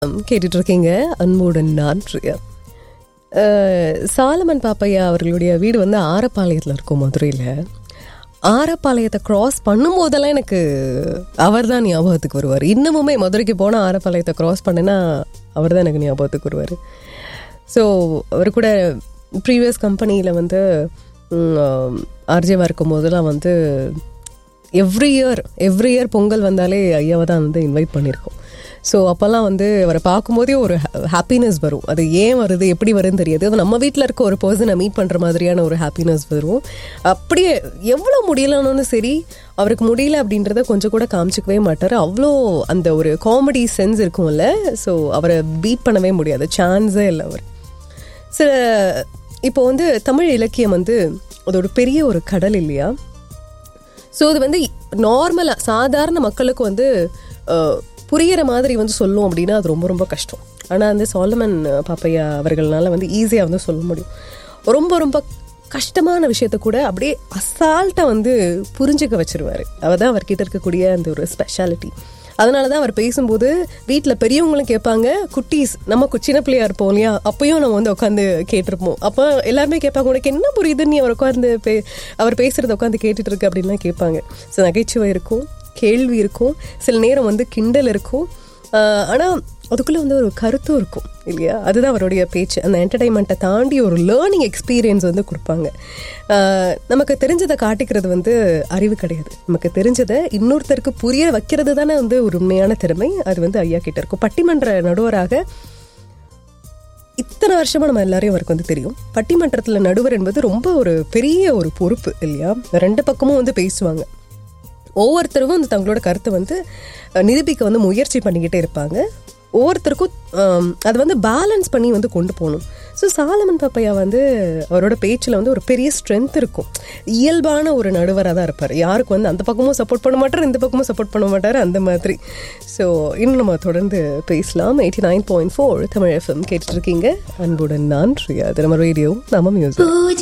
கேட்டுட்டு இருக்கீங்க அன்புடன் நான் பிரியா அஹ், சாலமன் பாப்பையா அவர்களுடைய வீடு வந்து ஆரப்பாளையத்தில் இருக்கும் மதுரையில் ஆரப்பாளையத்தை கிராஸ் பண்ணும்போதெல்லாம் எனக்கு அவர் தான் ஞாபகத்துக்கு வருவார் இன்னமுமே மதுரைக்கு போனால் ஆரப்பாளையத்தை கிராஸ் பண்ணேன்னா அவர் தான் எனக்கு ஞாபகத்துக்கு வருவார் ஸோ அவர் கூட ப்ரீவியஸ் கம்பெனியில் வந்து ஆர்ஜேவாக இருக்கும் போதெல்லாம் வந்து every year every year Pongal வந்தாலே ஐயாவை தான் வந்து இன்வைட் பண்ணியிருக்கோம் ஸோ அப்போல்லாம் வந்து அவரை பார்க்கும்போதே ஒரு ஹாப்பினஸ் வரும் அது ஏன் வருது எப்படி வருதுன்னு தெரியாது அது நம்ம வீட்டில் இருக்க ஒரு பர்சனை மீட் பண்ணுற மாதிரியான ஒரு ஹாப்பினஸ் வரும் அப்படியே எவ்வளோ முடியலனாலும் சரி அவருக்கு முடியல அப்படின்றத கொஞ்சம் கூட காமிச்சிக்கவே மாட்டார் அவ்வளோ அந்த ஒரு காமெடி சென்ஸ் இருக்கும்ல ஸோ அவரை பீட் பண்ணவே முடியாது சான்ஸே இல்லை அவர் சில இப்போ வந்து தமிழ் இலக்கியம் வந்து அது ஒரு பெரிய ஒரு கடல் இல்லையா ஸோ அது வந்து நார்மலாக சாதாரண மக்களுக்கு வந்து அஹ், புரியிற மாதிரி வந்து சொல்லும் அப்படின்னா அது ரொம்ப ரொம்ப கஷ்டம் ஆனால் வந்து சாலமன் பாப்பையா அவர்கள்னால வந்து ஈஸியாக வந்து சொல்ல முடியும் ரொம்ப ரொம்ப கஷ்டமான விஷயத்த கூட அப்படியே அசால்ட்டாக வந்து புரிஞ்சுக்க வச்சிருவாரு அவதான் அவர்கிட்ட இருக்கக்கூடிய அந்த ஒரு ஸ்பெஷாலிட்டி அதனால தான் அவர் பேசும்போது வீட்டில் பெரியவங்களும் கேட்பாங்க குட்டீஸ் நம்ம கு- சின்ன பிள்ளையா இருப்போம் இல்லையா அப்பயும் நம்ம வந்து உட்காந்து கேட்டிருப்போம் அப்போ எல்லாருமே கேட்பாங்க உனக்கு என்ன புரியுது நீ அவர் உட்காந்து பே அவர் பேசுறத உட்காந்து கேட்டுட்டு இருக்கு அப்படின்லாம் கேட்பாங்க ஸோ நகைச்சுவை இருக்கும் கேள்வி இருக்கும் சில நேரம் வந்து கிண்டல் இருக்கும் ஆஹ் ஆனா அதுக்குள்ள வந்து ஒரு கருத்தும் இருக்கும் இல்லையா அதுதான் அவருடைய பேச்சு அந்த என்டர்டைன்மெண்ட்டை தாண்டி ஒரு லேர்னிங் எக்ஸ்பீரியன்ஸ் வந்து கொடுப்பாங்க ஆஹ் நமக்கு தெரிஞ்சதை காட்டிக்கிறது வந்து அறிவு கிடையாது நமக்கு தெரிஞ்சதை இன்னொருத்தருக்கு புரிய வைக்கிறது தானே வந்து ஒரு உண்மையான திறமை அது வந்து ஐயா கிட்ட இருக்கும் பட்டிமன்ற நடுவராக இத்தனை வருஷமா நம்ம எல்லாரையும் அவருக்கு வந்து தெரியும் பட்டிமன்றத்தில் நடுவர் என்பது ரொம்ப ஒரு பெரிய ஒரு பொறுப்பு இல்லையா ரெண்டு பக்கமும் வந்து பேசுவாங்க ஒவ்வொருத்தரும் வந்து தங்களோட கருத்தை வந்து அஹ், நிரூபிக்க வந்து முயற்சி பண்ணிக்கிட்டே இருப்பாங்க ஒவ்வொருத்தருக்கும் ஆம், அது வந்து பேலன்ஸ் பண்ணி வந்து கொண்டு போகணும் ஸோ சாலமன் பாப்பையா வந்து அவரோட பேச்சில் வந்து ஒரு பெரிய ஸ்ட்ரென்த் இருக்கும் இயல்பான ஒரு நடுவராக தான் இருப்பார் யாருக்கு வந்து அந்த பக்கமும் சப்போர்ட் பண்ண மாட்டார் இந்த பக்கமும் சப்போர்ட் பண்ண மாட்டார் அந்த மாதிரி ஸோ இன்னும் நம்ம தொடர்ந்து பேசலாம் eighty nine point four Tamil FM கேட்டுட்டு இருக்கீங்க அன்புடன் நான் ரியா அது நம்ம ரேடியோ நம்ம மியூசிக்